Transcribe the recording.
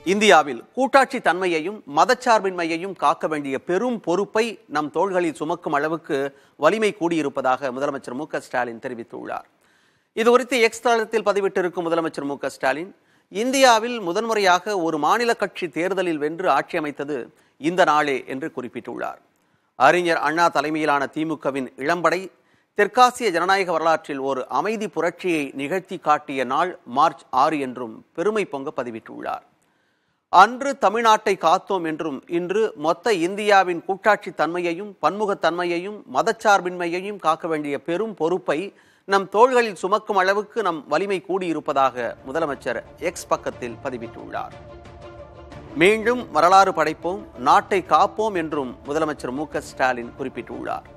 இந்தியாவில் கூட்டாட்சி தன்மையையும் மதச்சார்பின்மையையும் காக்க வேண்டிய பெரும் பொறுப்பை நம் தோள்களில் சுமக்கும் அளவுக்கு வலிமை கூடியிருப்பதாக முதலமைச்சர் மு க ஸ்டாலின் தெரிவித்துள்ளார் இது குறித்து எக்ஸ் தளத்தில் பதிவிட்டிருக்கும் முதலமைச்சர் மு க ஸ்டாலின் இந்தியாவில் முதன்முறையாக ஒரு மாநில கட்சி தேர்தலில் வென்று ஆட்சி அமைத்தது இந்த நாளே என்று குறிப்பிட்டுள்ளார் அறிஞர் அண்ணா தலைமையிலான திமுகவின் இளம்படை தெற்காசிய ஜனநாயக வரலாற்றில் ஒரு அமைதி புரட்சியை நிகழ்த்தி காட்டிய நாள் மார்ச் ஆறு என்றும் பெருமை பொங்க பதிவிட்டுள்ளார் அன்று தமிழ்நாட்டை காத்தோம் என்றும் இன்று மொத்த இந்தியாவின் கூட்டாட்சி தன்மையையும் பன்முகத்தன்மையையும் மதச்சார்பின்மையையும் காக்க வேண்டிய பெரும் பொறுப்பை நம் தோள்களில் சுமக்கும் அளவுக்கு நம் வலிமை கூடியிருப்பதாக முதலமைச்சர் எக்ஸ் பக்கத்தில் பதிவிட்டுள்ளார் மீண்டும் வரலாறு படைப்போம் நாட்டை காப்போம் என்றும் முதலமைச்சர் மு க ஸ்டாலின் குறிப்பிட்டுள்ளார்